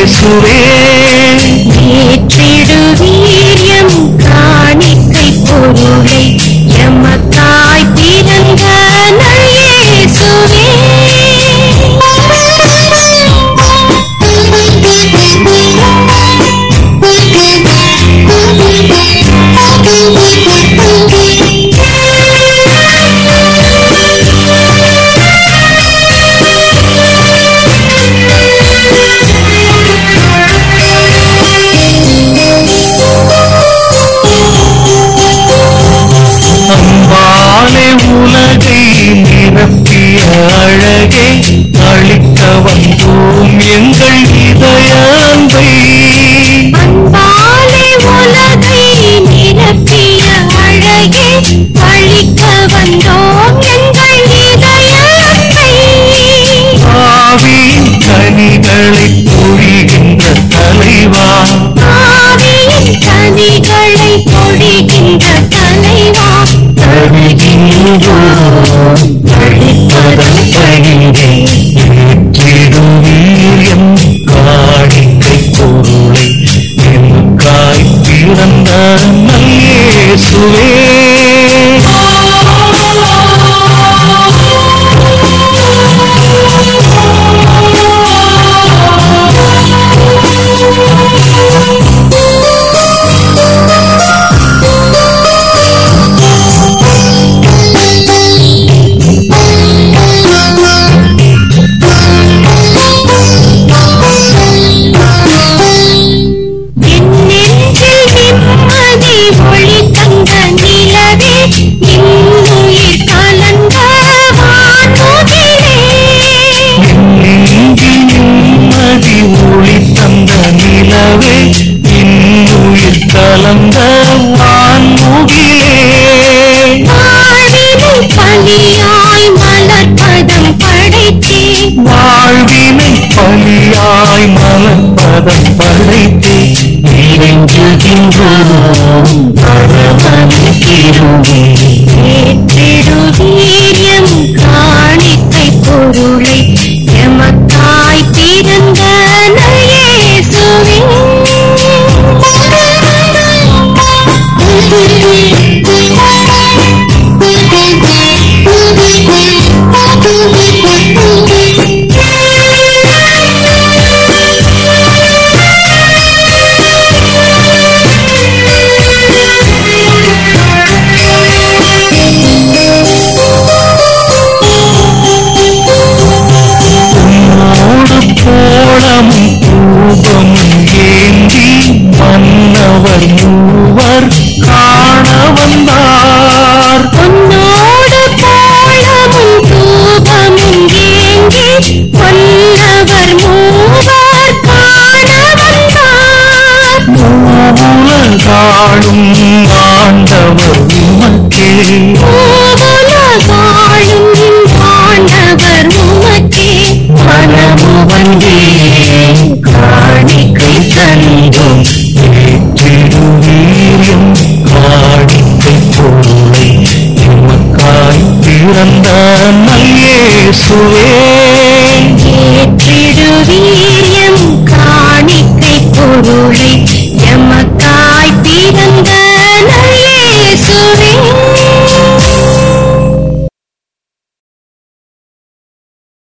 இயேசுவே ஏற்றிடுவீரியம் காணிக்கை பொருளை எமக்காய் பிறந்த நல்யேசுவே அன்பாலே உலகை நிரப்பிய அழகே அழிக்க வந்தோம் எங்கள் இதய அன்பை அன்பாலே உலகை நிரப்பிய அழகே அழிக்க வந்தோம் எங்கள் இதய அன்பை ஆவியின் கனிகளை பொழிகின்ற தலைவா ஆவியின் கனிகளை பொழிகின்ற தலைவா தருகின்றோம் அழிப்பதன் பணியை ஏற்றிடும் வீரியம் காணிக்கை பொருளை எமக்காய் பிறந்த நல்லேசுவே என் நெஞ்சில் நிம்மதி ஒளி தந்த நிலவே இன்னுயிர் கலந்த வான்முகிலே நெஞ்சில் நிம்மதி ஒளி தந்த நிலவே இன்னுயிர் கலந்த வான்முகிலே வாழ்வினை பலியாய் மலர்பதம் படைத்தே வாழ்வினை பலியாய் மலர்பதம் படைத்தே இறைஞ்சுகின்றோம் பரமனின் திருவே ஏற்றிடுவீரியம் காணிக்கை பொருளை எமக்காய் பிறந்த நயேசுவே உன்னோடு கோலமும் தூபமும் ஏந்தி மன்னவர் மூவர் காண வந்தார் உன்னோடு கோலமும் தூபமும் ஏந்தி மன்னவர் மூவர் காண வந்தார் மூவுலகாளும் ஆண்டவர் உமக்கே மூவுலகாளும் ஆண்டவர் உமக்கே மனமு வந்தே காணிக்கை தந்தோம் ஏற்றிடுவீரியம் காணிக்கை பொருளை எமக்காய் பிறந்த நல்லேசுவே ஏற்றிடுவீரியம் காணிக்கை பொருளை